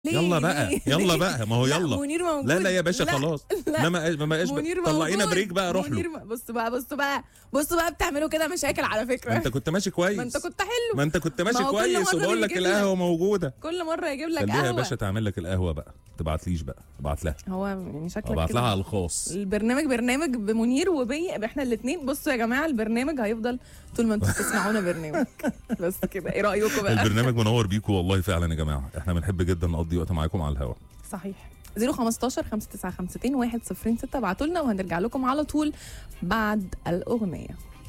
ليه؟ يلا بقى ليه؟ يلا بقى ما هو لا، يلا منير موجود لا لا يا باشا لا، خلاص لا. لا ما ما بقاش منير طلعينا موجود. بريك بقى روح منير له م- بصوا بقى بصوا بقى بصوا بقى بتعملوا كده مشاكل على ما فكره انت كنت ماشي كويس ما انت كنت حلو ما انت كنت ماشي ما هو كل كويس مرة وبقول لك بيجيب لك. القهوه موجوده كل مره يجيب لك خليها يا قهوه باشا تعمل لك القهوه بقى تبعتليش بقى ابعت لها هو يعني شكلك ابعت كده. لها على الخاص البرنامج برنامج بمنير وبي احنا الاثنين بصوا يا جماعه البرنامج هيفضل طول ما انتوا بتسمعونا برنامج بس كده ايه رايكم بقى البرنامج منور بيكم والله فعلا يا جماعه احنا بنحب جدا نقضي وقت معاكم على الهوا صحيح 015 595 106 ابعتوا لنا وهنرجع لكم على طول بعد الاغنيه